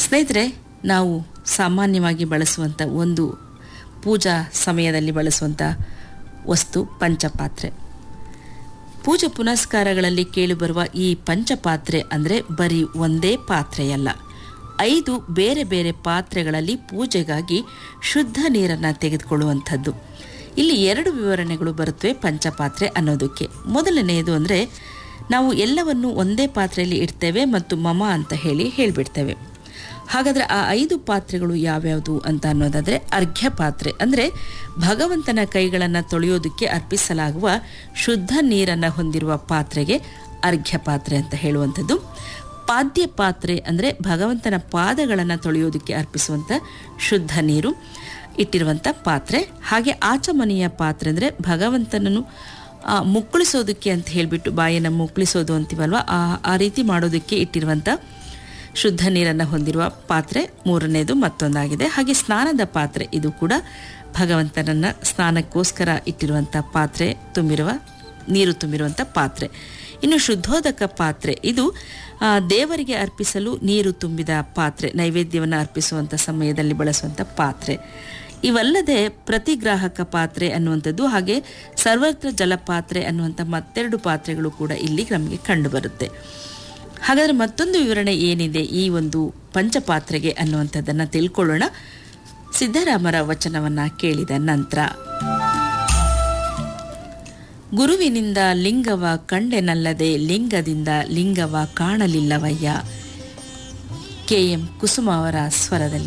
ಸ್ನೇಹಿತರೆ ನಾವು ಸಾಮಾನ್ಯವಾಗಿ ಬಳಸುವಂಥ ಒಂದು ಪೂಜಾ ಸಮಯದಲ್ಲಿ ಬಳಸುವಂಥ ವಸ್ತು ಪಂಚಪಾತ್ರೆ ಪೂಜೆ ಪುನಸ್ಕಾರಗಳಲ್ಲಿ ಕೇಳಿಬರುವ ಈ ಪಂಚಪಾತ್ರೆ ಅಂದರೆ ಬರೀ ಒಂದೇ ಪಾತ್ರೆಯಲ್ಲ ಐದು ಬೇರೆ ಬೇರೆ ಪಾತ್ರೆಗಳಲ್ಲಿ ಪೂಜೆಗಾಗಿ ಶುದ್ಧ ನೀರನ್ನು ತೆಗೆದುಕೊಳ್ಳುವಂಥದ್ದು ಇಲ್ಲಿ ಎರಡು ವಿವರಣೆಗಳು ಬರುತ್ತವೆ ಪಂಚಪಾತ್ರೆ ಅನ್ನೋದಕ್ಕೆ ಮೊದಲನೆಯದು ಅಂದರೆ ನಾವು ಎಲ್ಲವನ್ನು ಒಂದೇ ಪಾತ್ರೆಯಲ್ಲಿ ಇಡ್ತೇವೆ ಮತ್ತು ಮಮ ಅಂತ ಹೇಳಿ ಹೇಳಿಬಿಡ್ತೇವೆ ಹಾಗಾದರೆ ಆ ಐದು ಪಾತ್ರೆಗಳು ಯಾವ್ಯಾವುದು ಅಂತ ಅನ್ನೋದಾದರೆ ಅರ್ಘ್ಯ ಪಾತ್ರೆ ಅಂದರೆ ಭಗವಂತನ ಕೈಗಳನ್ನು ತೊಳೆಯೋದಕ್ಕೆ ಅರ್ಪಿಸಲಾಗುವ ಶುದ್ಧ ನೀರನ್ನು ಹೊಂದಿರುವ ಪಾತ್ರೆಗೆ ಅರ್ಘ್ಯ ಪಾತ್ರೆ ಅಂತ ಹೇಳುವಂಥದ್ದು ಪಾದ್ಯ ಪಾತ್ರೆ ಅಂದರೆ ಭಗವಂತನ ಪಾದಗಳನ್ನು ತೊಳೆಯೋದಕ್ಕೆ ಅರ್ಪಿಸುವಂಥ ಶುದ್ಧ ನೀರು ಇಟ್ಟಿರುವಂಥ ಪಾತ್ರೆ ಹಾಗೆ ಆಚಮನೆಯ ಪಾತ್ರೆ ಅಂದರೆ ಭಗವಂತನನ್ನು ಆ, ಮುಕ್ಕಳಿಸೋದಕ್ಕೆ ಅಂತ ಹೇಳಿಬಿಟ್ಟು ಬಾಯನ್ನು ಮುಕ್ಕಳಿಸೋದು ಅಂತೀವಲ್ವ ಆ ಆ ರೀತಿ ಮಾಡೋದಕ್ಕೆ ಇಟ್ಟಿರುವಂಥ ಶುದ್ಧ ನೀರನ್ನು ಹೊಂದಿರುವ ಪಾತ್ರೆ ಮೂರನೇದು ಮತ್ತೊಂದಾಗಿದೆ ಹಾಗೆ ಸ್ನಾನದ ಪಾತ್ರೆ ಇದು ಕೂಡ ಭಗವಂತನನ್ನ ಸ್ನಾನಕ್ಕೋಸ್ಕರ ಇಟ್ಟಿರುವಂಥ ಪಾತ್ರೆ ತುಂಬಿರುವ ನೀರು ತುಂಬಿರುವಂಥ ಪಾತ್ರೆ ಇನ್ನು ಶುದ್ಧೋದಕ ಪಾತ್ರೆ ಇದು ಆ, ದೇವರಿಗೆ ಅರ್ಪಿಸಲು ನೀರು ತುಂಬಿದ ಪಾತ್ರೆ ನೈವೇದ್ಯವನ್ನು ಅರ್ಪಿಸುವಂಥ ಸಮಯದಲ್ಲಿ ಬಳಸುವಂಥ ಪಾತ್ರೆ ಇವಲ್ಲದೆ ಪ್ರತಿಗ್ರಾಹಕ ಪಾತ್ರೆ ಅನ್ನುವಂಥದ್ದು ಹಾಗೆ ಸರ್ವತ್ರ ಜಲಪಾತ್ರೆ ಅನ್ನುವಂಥ ಮತ್ತೆರಡು ಪಾತ್ರೆಗಳು ಕೂಡ ಇಲ್ಲಿ ನಮಗೆ ಕಂಡುಬರುತ್ತೆ ಹಾಗಾದರೆ ಮತ್ತೊಂದು ವಿವರಣೆ ಏನಿದೆ ಈ ಒಂದು ಪಂಚಪಾತ್ರೆಗೆ ಅನ್ನುವಂಥದ್ದನ್ನು ತಿಳ್ಕೊಳ್ಳೋಣ ಸಿದ್ದರಾಮರ ವಚನವನ್ನು ಕೇಳಿದ ನಂತರ ಗುರುವಿನಿಂದ ಲಿಂಗವ ಕಂಡೆನಲ್ಲದೆ ಲಿಂಗದಿಂದ ಲಿಂಗವ ಕಾಣಲಿಲ್ಲವಯ್ಯ ಕೆ ಎಂ ಕುಸುಮ ಅವರ ಸ್ವರದಲ್ಲಿ